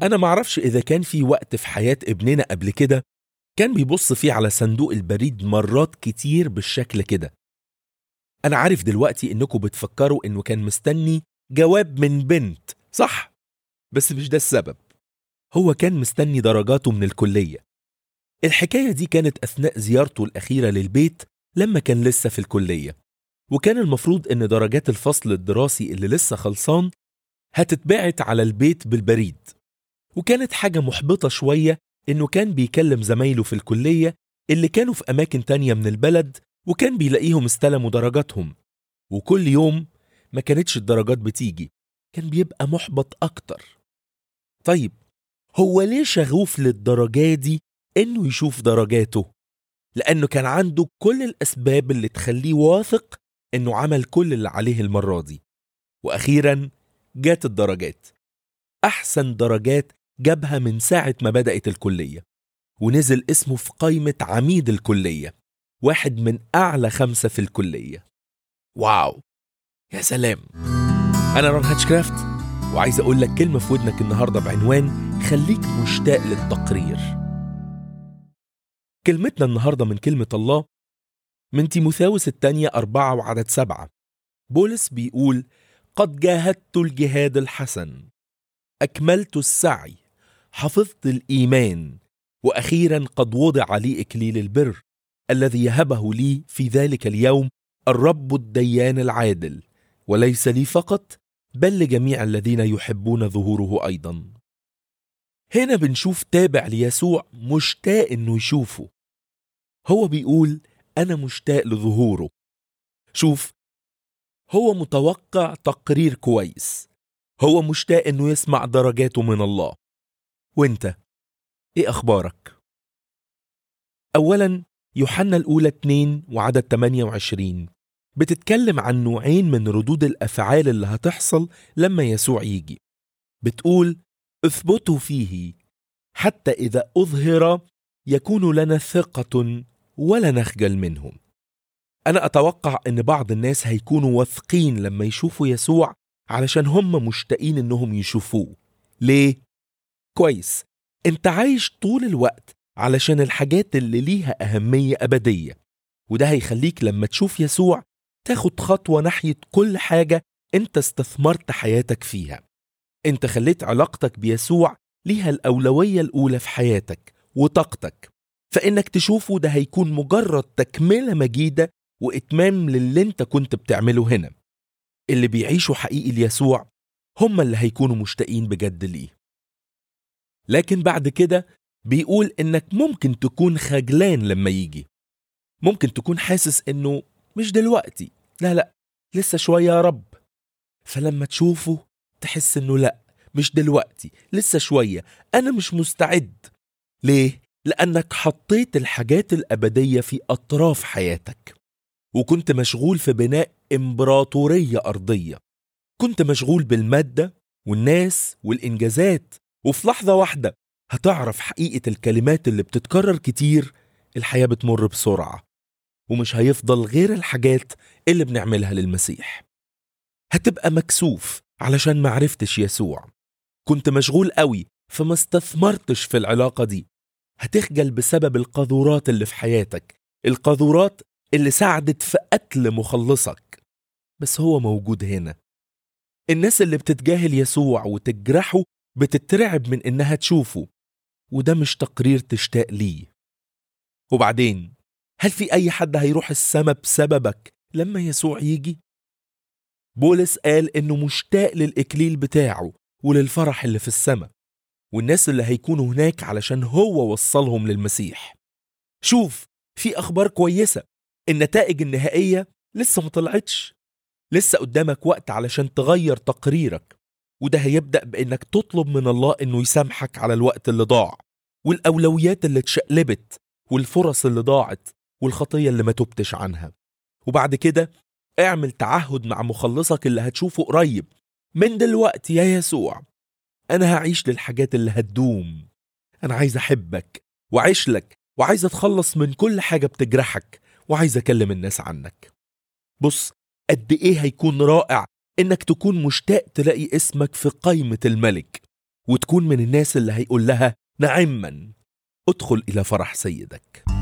أنا معرفش إذا كان في وقت في حياة ابننا قبل كده كان بيبص فيه على صندوق البريد مرات كتير بالشكل كده أنا عارف دلوقتي إنكم بتفكروا إنه كان مستني جواب من بنت صح بس مش ده السبب هو كان مستني درجاته من الكلية الحكاية دي كانت أثناء زيارته الأخيرة للبيت لما كان لسه في الكلية وكان المفروض إن درجات الفصل الدراسي اللي لسه خلصان هتتبعت على البيت بالبريد وكانت حاجة محبطة شوية إنه كان بيكلم زمايله في الكلية اللي كانوا في أماكن تانية من البلد وكان بيلاقيهم استلموا درجاتهم وكل يوم ما كانتش الدرجات بتيجي كان بيبقى محبط أكتر طيب هو ليه شغوف للدرجة دي إنه يشوف درجاته؟ لأنه كان عنده كل الأسباب اللي تخليه واثق إنه عمل كل اللي عليه المرة دي وأخيرا جات الدرجات أحسن درجات جابها من ساعة ما بدأت الكلية ونزل اسمه في قائمة عميد الكلية واحد من أعلى خمسة في الكلية واو يا سلام أنا رون هاتشكرافت وعايز أقول لك كلمة في ودنك النهاردة بعنوان خليك مشتاق للتقرير كلمتنا النهاردة من كلمة الله من تيموثاوس الثانية أربعة وعدد سبعة بولس بيقول قد جاهدت الجهاد الحسن أكملت السعي حفظت الإيمان وأخيرا قد وضع لي إكليل البر الذي يهبه لي في ذلك اليوم الرب الديان العادل وليس لي فقط بل لجميع الذين يحبون ظهوره أيضا هنا بنشوف تابع ليسوع مشتاق إنه يشوفه هو بيقول أنا مشتاق لظهوره شوف هو متوقع تقرير كويس هو مشتاق إنه يسمع درجاته من الله وانت ايه أخبارك؟ أولا يوحنا الأولى 2 وعدد 28 بتتكلم عن نوعين من ردود الأفعال اللي هتحصل لما يسوع يجي بتقول اثبتوا فيه حتى إذا أظهر يكون لنا ثقة ولا نخجل منهم أنا أتوقع أن بعض الناس هيكونوا واثقين لما يشوفوا يسوع علشان هم مشتاقين إنهم يشوفوه ليه؟ كويس أنت عايش طول الوقت علشان الحاجات اللي ليها أهمية أبدية وده هيخليك لما تشوف يسوع تاخد خطوة ناحية كل حاجة أنت استثمرت حياتك فيها أنت خليت علاقتك بيسوع ليها الأولوية الأولى في حياتك وطاقتك فإنك تشوفه ده هيكون مجرد تكملة مجيدة وإتمام للي أنت كنت بتعمله هنا اللي بيعيشوا حقيقي ليسوع هم اللي هيكونوا مشتاقين بجد ليه لكن بعد كده بيقول إنك ممكن تكون خجلان لما يجي ممكن تكون حاسس إنه مش دلوقتي لا لا لسه شوية يا رب فلما تشوفه تحس إنه لا مش دلوقتي لسه شوية أنا مش مستعد ليه؟ لأنك حطيت الحاجات الأبدية في أطراف حياتك وكنت مشغول في بناء إمبراطورية أرضية كنت مشغول بالمادة والناس والإنجازات وفي لحظة واحدة هتعرف حقيقة الكلمات اللي بتتكرر كتير الحياة بتمر بسرعة ومش هيفضل غير الحاجات اللي بنعملها للمسيح هتبقى مكسوف علشان معرفتش يسوع كنت مشغول قوي فما استثمرتش في العلاقة دي هتخجل بسبب القاذورات اللي في حياتك القاذورات اللي ساعدت في قتل مخلصك بس هو موجود هنا الناس اللي بتتجاهل يسوع وتجرحه بتترعب من انها تشوفه وده مش تقرير تشتاق ليه وبعدين هل في اي حد هيروح السما بسببك لما يسوع يجي بولس قال انه مشتاق للاكليل بتاعه وللفرح اللي في السما والناس اللي هيكونوا هناك علشان هو وصلهم للمسيح شوف في اخبار كويسه النتائج النهائيه لسه ما طلعتش لسه قدامك وقت علشان تغير تقريرك وده هيبدا بانك تطلب من الله انه يسامحك على الوقت اللي ضاع والاولويات اللي اتشقلبت والفرص اللي ضاعت والخطيه اللي ما تبتش عنها وبعد كده اعمل تعهد مع مخلصك اللي هتشوفه قريب من دلوقتي يا يسوع انا هعيش للحاجات اللي هتدوم انا عايز احبك وعيش لك وعايز اتخلص من كل حاجه بتجرحك وعايز اكلم الناس عنك بص قد ايه هيكون رائع انك تكون مشتاق تلاقي اسمك في قائمه الملك وتكون من الناس اللي هيقول لها نعما ادخل إلى فرح سيدك